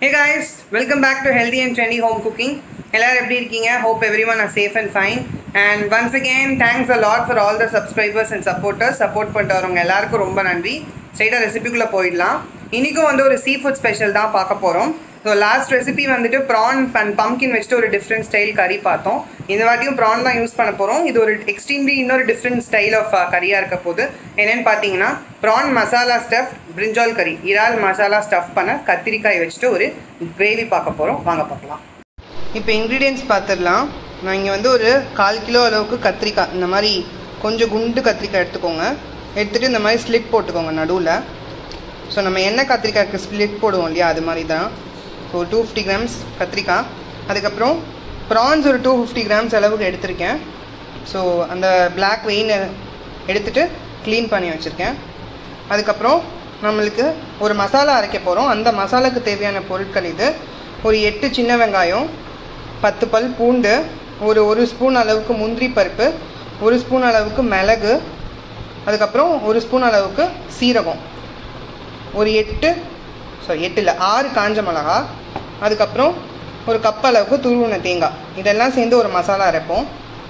hey guys welcome back to healthy and trendy home cooking எல்லாரும் எப்படி இருக்கீங்க hope everyone are safe and fine and once again thanks a lot for all the subscribers and supporters support பண்ணிட்டு வரவங்க எல்லாருக்கும் ரொம்ப நன்றி ஸ்ட்ரைட்டாக ரெசிபிக்குள்ளே போயிடலாம் இன்றைக்கும் வந்து ஒரு சீ ஃபுட் ஸ்பெஷல் தான் பார்க்க போகிறோம் ஸோ லாஸ்ட் ரெசிபி வந்துட்டு ப்ரான் அண்ட் பம்கின் வச்சுட்டு ஒரு டிஃப்ரெண்ட் ஸ்டைல் கறி பார்த்தோம் இந்த வாட்டியும் ப்ரான் தான் யூஸ் பண்ண போகிறோம் இது ஒரு எக்ஸ்ட்ரீம்லி இன்னொரு டிஃப்ரெண்ட் ஸ்டைல் ஆஃப் கறியாக இருக்க போகுது என்னென்னு பார்த்தீங்கன்னா ப்ரான் மசாலா ஸ்டஃப் பிரிஞ்சால் கறி இறால் மசாலா ஸ்டஃப் பண்ண கத்திரிக்காய் வச்சுட்டு ஒரு கிரேவி பார்க்க போகிறோம் வாங்க பார்க்கலாம் இப்போ இன்க்ரீடியன்ஸ் பார்த்துடலாம் நான் இங்கே வந்து ஒரு கால் கிலோ அளவுக்கு கத்திரிக்காய் இந்த மாதிரி கொஞ்சம் குண்டு கத்திரிக்காய் எடுத்துக்கோங்க எடுத்துகிட்டு இந்த மாதிரி ஸ்லிட் போட்டுக்கோங்க நடுவில் ஸோ நம்ம எண்ணெய் கத்திரிக்காய்க்கு ஸ்ப்ளிட் போடுவோம் இல்லையா அது மாதிரி தான் ஸோ டூ ஃபிஃப்டி கிராம்ஸ் கத்திரிக்காய் அதுக்கப்புறம் ப்ரான்ஸ் ஒரு டூ ஃபிஃப்டி கிராம்ஸ் அளவுக்கு எடுத்திருக்கேன் ஸோ அந்த பிளாக் வெயின் எடுத்துகிட்டு க்ளீன் பண்ணி வச்சுருக்கேன் அதுக்கப்புறம் நம்மளுக்கு ஒரு மசாலா அரைக்க போகிறோம் அந்த மசாலாக்கு தேவையான பொருட்கள் இது ஒரு எட்டு சின்ன வெங்காயம் பத்து பல் பூண்டு ஒரு ஒரு ஸ்பூன் அளவுக்கு முந்திரி பருப்பு ஒரு ஸ்பூன் அளவுக்கு மிளகு அதுக்கப்புறம் ஒரு ஸ்பூன் அளவுக்கு சீரகம் ஒரு எட்டு சாரி எட்டு இல்லை ஆறு காஞ்ச மிளகா அதுக்கப்புறம் ஒரு கப் அளவுக்கு துருவின தேங்காய் இதெல்லாம் சேர்ந்து ஒரு மசாலா அரைப்போம்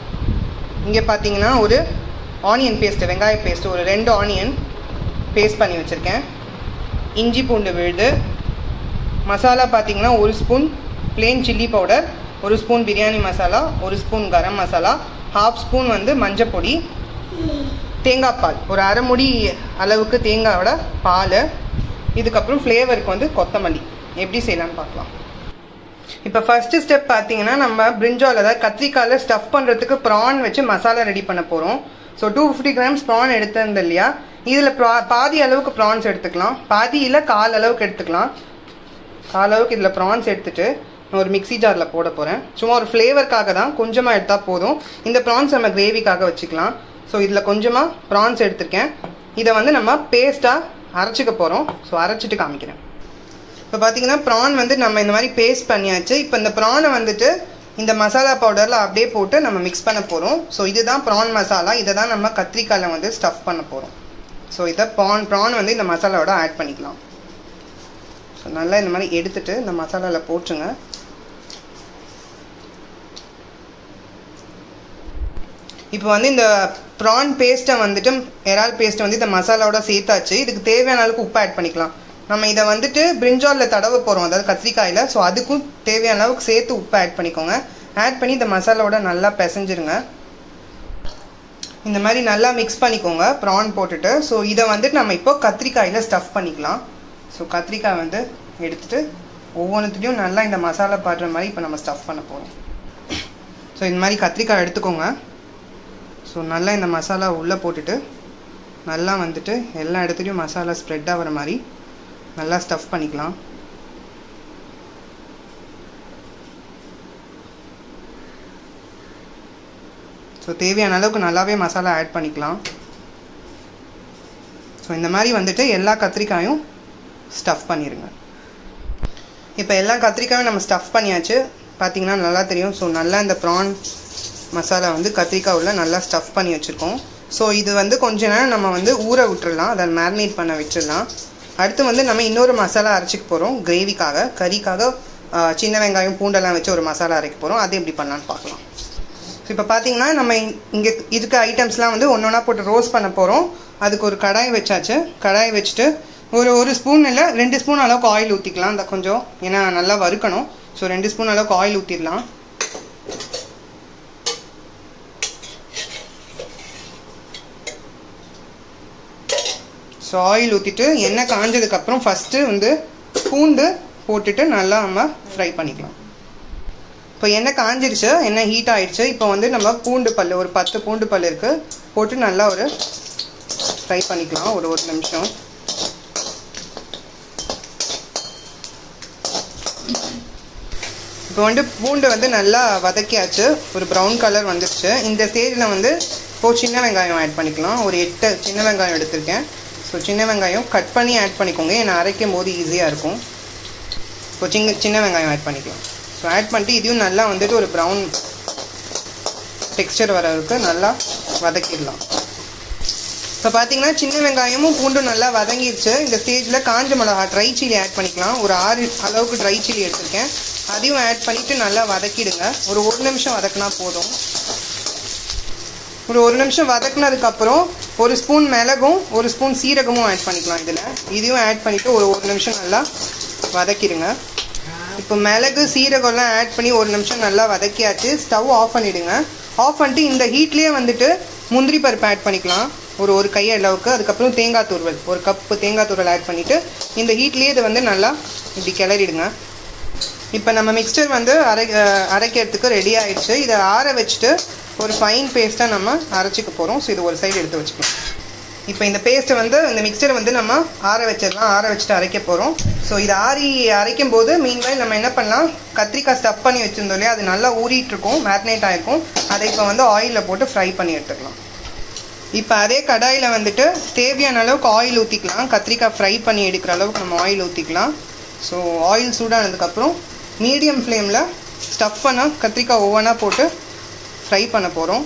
இங்கே பார்த்தீங்கன்னா ஒரு ஆனியன் பேஸ்ட்டு வெங்காய பேஸ்ட்டு ஒரு ரெண்டு ஆனியன் பேஸ்ட் பண்ணி வச்சுருக்கேன் இஞ்சி பூண்டு விழுது மசாலா பார்த்தீங்கன்னா ஒரு ஸ்பூன் பிளேன் சில்லி பவுடர் ஒரு ஸ்பூன் பிரியாணி மசாலா ஒரு spoon garam masala half spoon வந்து மஞ்சள் பொடி தேங்காய் பால் ஒரு அரை முடி அளவுக்கு தேங்காயோட பால் இதுக்கப்புறம் ஃப்ளேவருக்கு வந்து கொத்தமல்லி எப்படி செய்யலாம்னு பார்க்கலாம் இப்போ ஃபஸ்ட்டு ஸ்டெப் பார்த்தீங்கன்னா நம்ம பிரிஞ்சால் அதாவது கத்திரிக்காயில் ஸ்டஃப் பண்ணுறதுக்கு ப்ரான் வச்சு மசாலா ரெடி பண்ண போகிறோம் so two fifty grams prawn எடுத்திருந்தது இல்லையா இதில் ப்ரா பாதி அளவுக்கு ப்ரான்ஸ் எடுத்துக்கலாம் பாதி இல்லை கால் அளவுக்கு எடுத்துக்கலாம் கால் அளவுக்கு இதில் ப்ரான்ஸ் எடுத்துட்டு நான் ஒரு மிக்சி ஜாரில் போட போகிறேன் சும்மா ஒரு ஃப்ளேவருக்காக தான் கொஞ்சமாக எடுத்தால் போதும் இந்த ப்ரான்ஸ் நம்ம கிரேவிக்காக வச்சுக்கலாம் ஸோ இதில் கொஞ்சமாக ப்ரான்ஸ் எடுத்திருக்கேன் இதை வந்து நம்ம பேஸ்ட்டாக அரைச்சிக்க போகிறோம் ஸோ அரைச்சிட்டு காமிக்கிறேன் இப்போ பார்த்தீங்கன்னா ப்ரான் வந்து நம்ம இந்த மாதிரி பேஸ்ட் பண்ணியாச்சு இப்போ இந்த ப்ரானை வந்துட்டு இந்த மசாலா பவுடரில் அப்படியே போட்டு நம்ம மிக்ஸ் பண்ண போகிறோம் ஸோ இதுதான் ப்ரான் மசாலா இதை தான் நம்ம கத்திரிக்காயில் வந்து ஸ்டஃப் பண்ண போகிறோம் ஸோ இதை ப்ரான் ப்ரான் வந்து இந்த மசாலாவோட ஆட் பண்ணிக்கலாம் ஸோ நல்லா இந்த மாதிரி எடுத்துட்டு இந்த மசாலாவில் போட்டுருங்க இப்போ வந்து இந்த ப்ரான் பேஸ்ட்டை வந்துட்டு இறால் பேஸ்ட்டை வந்து இந்த மசாலாவோட சேர்த்தாச்சு இதுக்கு தேவையான அளவுக்கு உப்பு ஆட் பண்ணிக்கலாம் நம்ம இதை வந்துட்டு பிரிஞ்சாலில் தடவ போகிறோம் அதாவது கத்திரிக்காயில் ஸோ அதுக்கும் தேவையான அளவுக்கு சேர்த்து உப்பு ஆட் பண்ணிக்கோங்க ஆட் பண்ணி இந்த மசாலாவோட நல்லா பிசைஞ்சிருங்க இந்த மாதிரி நல்லா மிக்ஸ் பண்ணிக்கோங்க ப்ரான் போட்டுட்டு ஸோ இதை வந்துட்டு நம்ம இப்போ கத்திரிக்காயில் ஸ்டஃப் பண்ணிக்கலாம் ஸோ கத்திரிக்காய் வந்து எடுத்துகிட்டு ஒவ்வொன்றுத்துலேயும் நல்லா இந்த மசாலா பாடுற மாதிரி இப்போ நம்ம ஸ்டஃப் பண்ண போகிறோம் ஸோ இந்த மாதிரி கத்திரிக்காய் எடுத்துக்கோங்க ஸோ நல்லா இந்த மசாலா உள்ளே போட்டுட்டு நல்லா வந்துட்டு எல்லா இடத்துலையும் மசாலா ஸ்ப்ரெட் ஆகிற மாதிரி நல்லா ஸ்டஃப் பண்ணிக்கலாம் ஸோ தேவையான அளவுக்கு நல்லாவே மசாலா ஆட் பண்ணிக்கலாம் ஸோ இந்த மாதிரி வந்துட்டு எல்லா கத்திரிக்காயும் ஸ்டஃப் பண்ணிடுங்க இப்போ எல்லா கத்திரிக்காயும் நம்ம ஸ்டஃப் பண்ணியாச்சு பார்த்தீங்கன்னா நல்லா தெரியும் ஸோ நல்லா இந்த ப்ரான் மசாலா வந்து கத்திரிக்காய் உள்ள நல்லா ஸ்டஃப் பண்ணி வச்சுருக்கோம் ஸோ இது வந்து கொஞ்ச நேரம் நம்ம வந்து ஊற விட்டுறலாம் அதை மேரினேட் பண்ண வச்சிடலாம் அடுத்து வந்து நம்ம இன்னொரு மசாலா அரைச்சிக்க போகிறோம் கிரேவிக்காக கறிக்காக சின்ன வெங்காயம் பூண்டெல்லாம் வச்சு ஒரு மசாலா அரைக்க போகிறோம் அது எப்படி பண்ணலான்னு பார்க்கலாம் ஸோ இப்போ பார்த்தீங்கன்னா நம்ம இங்கே இருக்க ஐட்டம்ஸ்லாம் வந்து ஒன்று ஒன்றா போட்டு ரோஸ்ட் பண்ண போகிறோம் அதுக்கு ஒரு கடாய் வச்சாச்சு கடாய் வச்சுட்டு ஒரு ஒரு ஸ்பூன் இல்லை ரெண்டு ஸ்பூன் அளவுக்கு ஆயில் ஊற்றிக்கலாம் அந்த கொஞ்சம் ஏன்னா நல்லா வறுக்கணும் ஸோ ரெண்டு ஸ்பூன் அளவுக்கு ஆயில் ஊற்றிடலாம் ஸோ ஆயில் ஊற்றிட்டு எண்ணெய் காஞ்சதுக்கப்புறம் ஃபஸ்ட்டு வந்து பூண்டு போட்டுட்டு நல்லா நம்ம ஃப்ரை பண்ணிக்கலாம் இப்போ எண்ணெய் காஞ்சிருச்சு எண்ணெய் ஹீட் ஆயிடுச்சு இப்போ வந்து நம்ம பூண்டு பல் ஒரு பத்து பூண்டு பல் இருக்குது போட்டு நல்லா ஒரு ஃப்ரை பண்ணிக்கலாம் ஒரு ஒரு நிமிஷம் இப்போ வந்து பூண்டு வந்து நல்லா வதக்கியாச்சு ஒரு ப்ரௌன் கலர் வந்துருச்சு இந்த ஸ்டேஜில் வந்து இப்போது சின்ன வெங்காயம் ஆட் பண்ணிக்கலாம் ஒரு எட்டு சின்ன வெங்காயம் எடுத்திருக்கேன் ஸோ சின்ன வெங்காயம் கட் பண்ணி ஆட் பண்ணிக்கோங்க ஏன்னா அரைக்கும் போது ஈஸியாக இருக்கும் இப்போ சின்ன சின்ன வெங்காயம் ஆட் பண்ணிக்கலாம் ஸோ ஆட் பண்ணிட்டு இதையும் நல்லா வந்துட்டு ஒரு ப்ரௌன் டெக்ஸ்டர் வர வரைக்கும் நல்லா வதக்கிடலாம் இப்போ பார்த்தீங்கன்னா சின்ன வெங்காயமும் பூண்டும் நல்லா வதங்கிருச்சு இந்த ஸ்டேஜில் காஞ்ச மிளகா ட்ரை சில்லி ஆட் பண்ணிக்கலாம் ஒரு ஆறு அளவுக்கு ட்ரை சில்லி எடுத்திருக்கேன் அதையும் ஆட் பண்ணிவிட்டு நல்லா வதக்கிடுங்க ஒரு ஒரு நிமிஷம் வதக்கினா போதும் ஒரு ஒரு நிமிஷம் வதக்குனதுக்கப்புறம் ஒரு ஸ்பூன் மிளகும் ஒரு ஸ்பூன் சீரகமும் ஆட் பண்ணிக்கலாம் இதில் இதையும் ஆட் பண்ணிவிட்டு ஒரு ஒரு நிமிஷம் நல்லா வதக்கிடுங்க இப்போ மிளகு சீரகம்லாம் ஆட் பண்ணி ஒரு நிமிஷம் நல்லா வதக்கியாச்சு ஸ்டவ் ஆஃப் பண்ணிவிடுங்க ஆஃப் பண்ணிட்டு இந்த ஹீட்லேயே வந்துட்டு முந்திரி பருப்பு ஆட் பண்ணிக்கலாம் ஒரு ஒரு கை அளவுக்கு அதுக்கப்புறம் தேங்காய் துருவல் ஒரு கப்பு தேங்காய் துருவல் ஆட் பண்ணிவிட்டு இந்த ஹீட்லேயே இதை வந்து நல்லா இப்படி கிளறிடுங்க இப்போ நம்ம மிக்சர் வந்து அரை அரைக்கிறதுக்கு ரெடி ஆயிடுச்சு இதை ஆற வச்சுட்டு ஒரு ஃபைன் பேஸ்ட்டாக நம்ம அரைச்சிக்க போகிறோம் ஸோ இது ஒரு சைடு எடுத்து வச்சுக்கலாம் இப்போ இந்த பேஸ்ட்டை வந்து இந்த மிக்சரை வந்து நம்ம ஆற வச்சிடலாம் ஆற வச்சுட்டு அரைக்க போகிறோம் ஸோ இது ஆறி அரைக்கும் போது மீன்வைல் நம்ம என்ன பண்ணலாம் கத்திரிக்காய் ஸ்டஃப் பண்ணி வச்சுருந்தோம் இல்லையா அது நல்லா ஊறிட்டு இருக்கும் மேரினேட் ஆகிருக்கும் அதை இப்போ வந்து ஆயிலில் போட்டு ஃப்ரை பண்ணி எடுத்துக்கலாம் இப்போ அதே கடாயில் வந்துட்டு தேவையான அளவுக்கு ஆயில் ஊற்றிக்கலாம் கத்திரிக்காய் ஃப்ரை பண்ணி எடுக்கிற அளவுக்கு நம்ம ஆயில் ஊற்றிக்கலாம் ஸோ ஆயில் சூடானதுக்கப்புறம் மீடியம் ஃப்ளேமில் ஸ்டஃப் பண்ண கத்திரிக்காய் ஒவ்வொன்றா போட்டு ஃப்ரை பண்ண போகிறோம்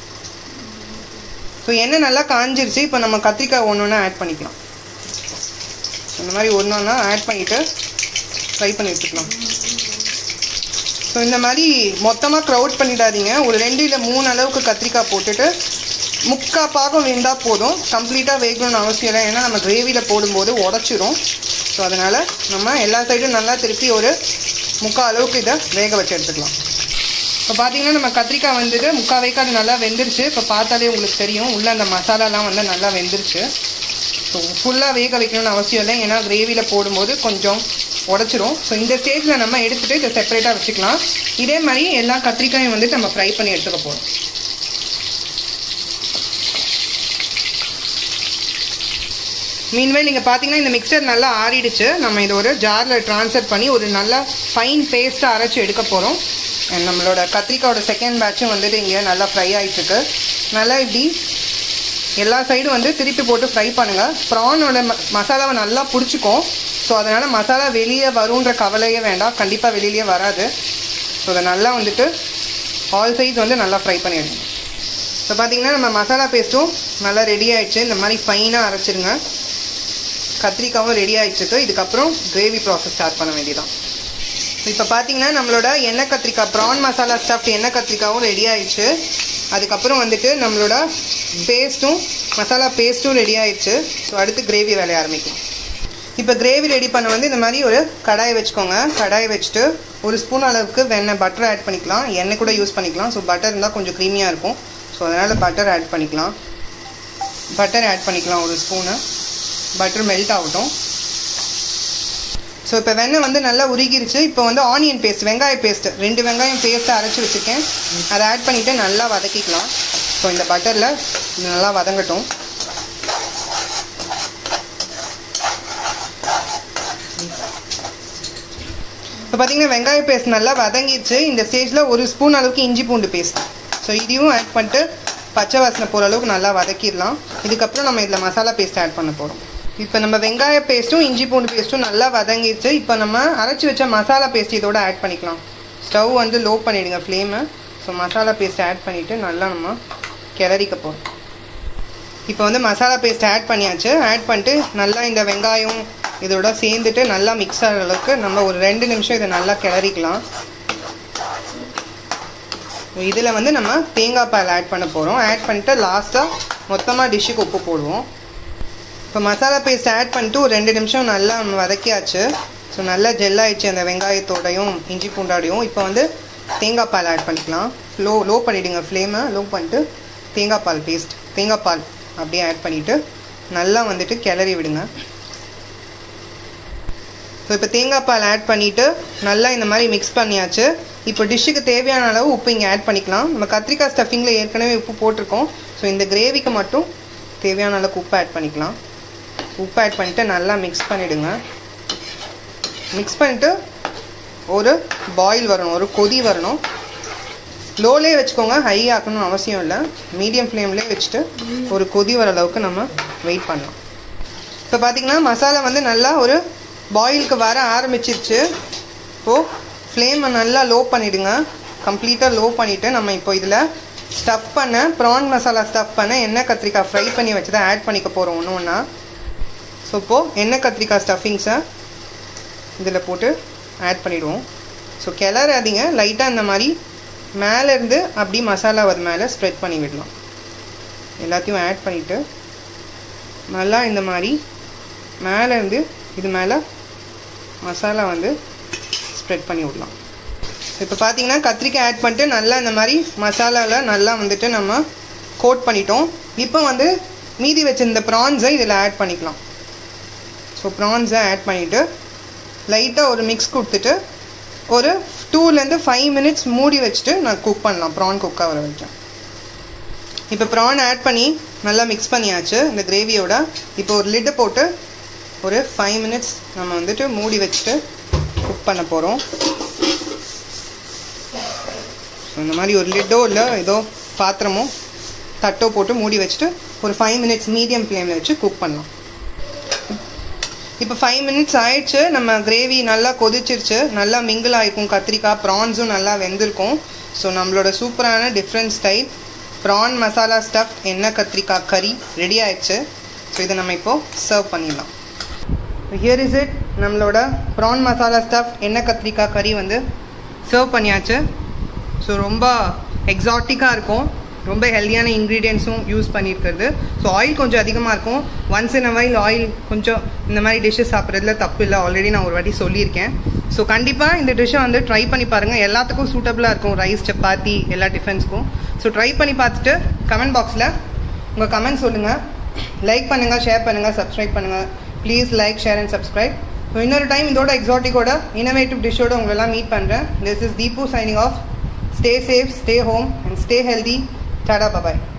ஸோ எண்ணெய் நல்லா காஞ்சிருச்சு இப்போ நம்ம கத்திரிக்காய் ஒன்று ஒன்றா ஆட் பண்ணிக்கலாம் இந்த மாதிரி ஒன்று ஒன்றா ஆட் பண்ணிவிட்டு ஃப்ரை பண்ணி எடுத்துக்கலாம் ஸோ இந்த மாதிரி மொத்தமாக க்ரௌட் பண்ணிடாதீங்க ஒரு ரெண்டு இல்லை மூணு அளவுக்கு கத்திரிக்காய் போட்டுட்டு முக்கா பாகம் வெந்தால் போதும் கம்ப்ளீட்டாக வேகணும்னு அவசியம் இல்லை ஏன்னா நம்ம கிரேவியில் போடும்போது உடச்சிரும் ஸோ அதனால் நம்ம எல்லா சைடும் நல்லா திருப்பி ஒரு முக்கால் அளவுக்கு இதை வேக வச்சு எடுத்துக்கலாம் இப்போ பார்த்தீங்கன்னா நம்ம கத்திரிக்காய் வந்துட்டு முக்கால் வேக்காடு நல்லா வெந்துருச்சு இப்போ பார்த்தாலே உங்களுக்கு தெரியும் உள்ளே அந்த மசாலாலாம் வந்து நல்லா வெந்துருச்சு ஸோ ஃபுல்லாக வேக வைக்கணும்னு அவசியம் இல்லை ஏன்னா கிரேவியில் போடும்போது கொஞ்சம் உடச்சிரும் ஸோ இந்த ஸ்டேஜில் நம்ம எடுத்துகிட்டு இதை செப்பரேட்டாக வச்சுக்கலாம் இதே மாதிரி எல்லா கத்திரிக்காயும் வந்துட்டு நம்ம ஃப்ரை பண்ணி எடுத்துக்க போகிறோம் மீன்வேல் நீங்கள் பார்த்தீங்கன்னா இந்த மிக்சர் நல்லா ஆறிடுச்சு நம்ம இதை ஒரு ஜாரில் ட்ரான்ஸ்ஃபர் பண்ணி ஒரு நல்லா ஃபைன் பேஸ்ட்டாக அரைச்சி எடுக்க போகிறோம் நம்மளோட கத்திரிக்காயோட செகண்ட் பேட்சும் வந்துட்டு இங்கே நல்லா ஃப்ரை ஆகிட்டுருக்கு நல்லா இப்படி எல்லா சைடும் வந்து திருப்பி போட்டு ஃப்ரை பண்ணுங்கள் ப்ரானோட ம மசாலாவை நல்லா பிடிச்சிக்கும் ஸோ அதனால் மசாலா வெளியே வருன்ற கவலையே வேண்டாம் கண்டிப்பாக வெளியிலே வராது ஸோ அதை நல்லா வந்துட்டு ஆல் சைஸ் வந்து நல்லா ஃப்ரை பண்ணிடுங்க ஸோ பார்த்தீங்கன்னா நம்ம மசாலா பேஸ்ட்டும் நல்லா ரெடி ஆகிடுச்சு இந்த மாதிரி ஃபைனாக அரைச்சிருங்க கத்திரிக்காவும் ரெடி ஆகிடுச்சிருக்கு இதுக்கப்புறம் கிரேவி ப்ராசஸ் ஸ்டார்ட் பண்ண வேண்டியதான் இப்போ பார்த்தீங்கன்னா நம்மளோட எண்ணெய் கத்திரிக்காய் ப்ரான் மசாலா ஸ்டஃப்ட் எண்ணெய் கத்திரிக்காவும் ரெடி ஆயிடுச்சு அதுக்கப்புறம் வந்துட்டு நம்மளோட பேஸ்ட்டும் மசாலா பேஸ்ட்டும் ரெடி ஆயிடுச்சு ஸோ அடுத்து கிரேவி வேலைய ஆரம்பிக்கும் இப்போ கிரேவி ரெடி பண்ண வந்து இந்த மாதிரி ஒரு கடாயை வச்சுக்கோங்க கடாயை வச்சுட்டு ஒரு ஸ்பூன் அளவுக்கு வெண்ணெய் பட்டர் ஆட் பண்ணிக்கலாம் எண்ணெய் கூட யூஸ் பண்ணிக்கலாம் ஸோ பட்டர் இருந்தால் கொஞ்சம் க்ரீமியாக இருக்கும் ஸோ அதனால் பட்டர் ஆட் பண்ணிக்கலாம் பட்டர் ஆட் பண்ணிக்கலாம் ஒரு ஸ்பூனு பட்டர் மெல்ட் ஆகட்டும் ஸோ இப்போ வெண்ணெய் வந்து நல்லா உருகிருச்சு இப்போ வந்து ஆனியன் பேஸ்ட் வெங்காய பேஸ்ட் ரெண்டு வெங்காயம் பேஸ்ட்டை அரைச்சி வச்சுருக்கேன் அதை ஆட் பண்ணிவிட்டு நல்லா வதக்கிக்கலாம் ஸோ இந்த பட்டரில் நல்லா வதங்கட்டும் இப்போ பார்த்தீங்கன்னா வெங்காய பேஸ்ட் நல்லா வதங்கிடுச்சு இந்த ஸ்டேஜில் ஒரு ஸ்பூன் அளவுக்கு இஞ்சி பூண்டு பேஸ்ட் ஸோ இதையும் ஆட் பண்ணிட்டு பச்சை வாசனை போகிற அளவுக்கு நல்லா வதக்கிடலாம் இதுக்கப்புறம் நம்ம இதில் மசாலா பேஸ்ட் ஆட் பண்ண போகிறோம் இப்போ நம்ம வெங்காய பேஸ்ட்டும் இஞ்சி பூண்டு பேஸ்ட்டும் நல்லா வதங்கிடுச்சு இப்போ நம்ம அரைச்சி வச்ச மசாலா பேஸ்ட் இதோட ஆட் பண்ணிக்கலாம் ஸ்டவ் வந்து லோ பண்ணிவிடுங்க ஃப்ளேமை ஸோ மசாலா பேஸ்ட் ஆட் பண்ணிவிட்டு நல்லா நம்ம கிளறிக்க போகிறோம் இப்போ வந்து மசாலா பேஸ்ட் ஆட் பண்ணியாச்சு ஆட் பண்ணிட்டு நல்லா இந்த வெங்காயம் இதோட சேர்ந்துட்டு நல்லா மிக்ஸ் ஆகிற அளவுக்கு நம்ம ஒரு ரெண்டு நிமிஷம் இதை நல்லா கிளறிக்கலாம் இதில் வந்து நம்ம தேங்காய் பால் ஆட் பண்ண போகிறோம் ஆட் பண்ணிட்டு லாஸ்ட்டாக மொத்தமாக டிஷ்ஷுக்கு உப்பு போடுவோம் இப்போ மசாலா பேஸ்ட் ஆட் பண்ணிட்டு ஒரு ரெண்டு நிமிஷம் நல்லா நம்ம வதக்கியாச்சு ஸோ நல்லா ஜெல் ஆயிடுச்சு அந்த வெங்காயத்தோடையும் இஞ்சி பூண்டாடையும் இப்போ வந்து தேங்காய் பால் ஆட் பண்ணிக்கலாம் லோ லோ பண்ணிவிடுங்க ஃப்ளேமை லோ பண்ணிட்டு தேங்காய் பால் பேஸ்ட் தேங்காய் பால் அப்படியே ஆட் பண்ணிவிட்டு நல்லா வந்துட்டு கிளறி விடுங்க ஸோ இப்போ தேங்காய் பால் ஆட் பண்ணிவிட்டு நல்லா இந்த மாதிரி மிக்ஸ் பண்ணியாச்சு இப்போ டிஷ்ஷுக்கு தேவையான அளவு உப்பு இங்கே ஆட் பண்ணிக்கலாம் நம்ம கத்திரிக்காய் ஸ்டஃபிங்கில் ஏற்கனவே உப்பு போட்டிருக்கோம் ஸோ இந்த கிரேவிக்கு மட்டும் தேவையான அளவுக்கு உப்பு ஆட் பண்ணிக்கலாம் உப்பு ஆட் பண்ணிவிட்டு நல்லா மிக்ஸ் பண்ணிவிடுங்க மிக்ஸ் பண்ணிவிட்டு ஒரு பாயில் வரணும் ஒரு கொதி வரணும் லோலே வச்சுக்கோங்க ஹை ஆக்கணும்னு அவசியம் இல்லை மீடியம் ஃப்ளேம்லேயே வச்சுட்டு ஒரு கொதி வர அளவுக்கு நம்ம வெயிட் பண்ணலாம் இப்போ பார்த்திங்கன்னா மசாலா வந்து நல்லா ஒரு பாயிலுக்கு வர ஆரம்பிச்சிருச்சு இப்போது ஃப்ளேமை நல்லா லோ பண்ணிவிடுங்க கம்ப்ளீட்டாக லோ பண்ணிவிட்டு நம்ம இப்போ இதில் ஸ்டஃப் பண்ண ப்ரான் மசாலா ஸ்டஃப் பண்ண எண்ணெய் கத்திரிக்காய் ஃப்ரை பண்ணி வச்சு தான் ஆட் பண்ணிக்க போகிறோம் ஒன்று ஒன்றா ஸோ இப்போது எண்ணெய் கத்திரிக்காய் ஸ்டஃபிங்ஸை இதில் போட்டு ஆட் பண்ணிவிடுவோம் ஸோ கிளறாதீங்க லைட்டாக இந்த மாதிரி மேலேருந்து அப்படி மசாலா அது மேலே ஸ்ப்ரெட் பண்ணி விடலாம் எல்லாத்தையும் ஆட் பண்ணிவிட்டு நல்லா இந்த மாதிரி மேலேருந்து இது மேலே மசாலா வந்து ஸ்ப்ரெட் பண்ணி விடலாம் இப்போ பார்த்தீங்கன்னா கத்திரிக்காய் ஆட் பண்ணிட்டு நல்லா இந்த மாதிரி மசாலாவில் நல்லா வந்துட்டு நம்ம கோட் பண்ணிட்டோம் இப்போ வந்து மீதி வச்சிருந்த ப்ரான்ஸை இதில் ஆட் பண்ணிக்கலாம் ஸோ ப்ரான்ஸை ஆட் பண்ணிவிட்டு லைட்டாக ஒரு மிக்ஸ் கொடுத்துட்டு ஒரு டூலேருந்து ஃபைவ் மினிட்ஸ் மூடி வச்சுட்டு நான் குக் பண்ணலாம் ப்ரான் குக் ஆகிற வரைக்கும் இப்போ ப்ரான் ஆட் பண்ணி நல்லா மிக்ஸ் பண்ணியாச்சு இந்த கிரேவியோட இப்போ ஒரு லிட்டு போட்டு ஒரு ஃபைவ் மினிட்ஸ் நம்ம வந்துட்டு மூடி வச்சுட்டு குக் பண்ண போகிறோம் ஸோ இந்த மாதிரி ஒரு லிட்டோ இல்லை ஏதோ பாத்திரமோ தட்டோ போட்டு மூடி வச்சுட்டு ஒரு ஃபைவ் மினிட்ஸ் மீடியம் ஃப்ளேமில் வச்சு குக் பண்ணலாம் இப்போ ஃபைவ் மினிட்ஸ் ஆயிடுச்சு நம்ம கிரேவி நல்லா கொதிச்சிருச்சு நல்லா மிங்கிள் ஆகிருக்கும் கத்திரிக்காய் ப்ரான்ஸும் நல்லா வெந்திருக்கும் ஸோ நம்மளோட சூப்பரான different style prawn masala stuff எண்ணெய் கத்திரிக்காய் கறி ரெடி ஆயிடுச்சு ஸோ இதை நம்ம இப்போது சர்வ் பண்ணிடலாம் ஹியர் இஸ் இட் நம்மளோட ப்ரான் மசாலா ஸ்டஃப் எண்ணெய் கத்திரிக்காய் கறி வந்து சர்வ் பண்ணியாச்சு ஸோ ரொம்ப எக்ஸாட்டிக்காக இருக்கும் ரொம்ப ஹெல்த்தியான இன்க்ரீடியன்ஸும் யூஸ் பண்ணியிருக்கிறது ஸோ ஆயில் கொஞ்சம் அதிகமாக இருக்கும் once in a while oil கொஞ்சம் இந்த மாதிரி டிஷ்ஷஸ் சாப்பிட்றதுல தப்பு இல்லை ஆல்ரெடி நான் ஒரு வாட்டி சொல்லியிருக்கேன் ஸோ கண்டிப்பாக இந்த டிஷ்ஷை வந்து ட்ரை பண்ணி பாருங்கள் எல்லாத்துக்கும் சூட்டபுளாக இருக்கும் ரைஸ் சப்பாத்தி எல்லா டிஃபன்ஸ்க்கும் ஸோ ட்ரை பண்ணி பார்த்துட்டு கமெண்ட் பாக்ஸில் உங்கள் கமெண்ட் சொல்லுங்கள் லைக் பண்ணுங்கள் ஷேர் பண்ணுங்கள் சப்ஸ்கிரைப் பண்ணுங்கள் please like share and subscribe so இன்னொரு டைம் இதோட எக்ஸாட்டிக்கோட இனோவேட்டிவ் டிஷ்ஷோட உங்களெல்லாம் மீட் பண்ணுறேன் this is Deepu signing off stay safe stay home and stay healthy tata bye bye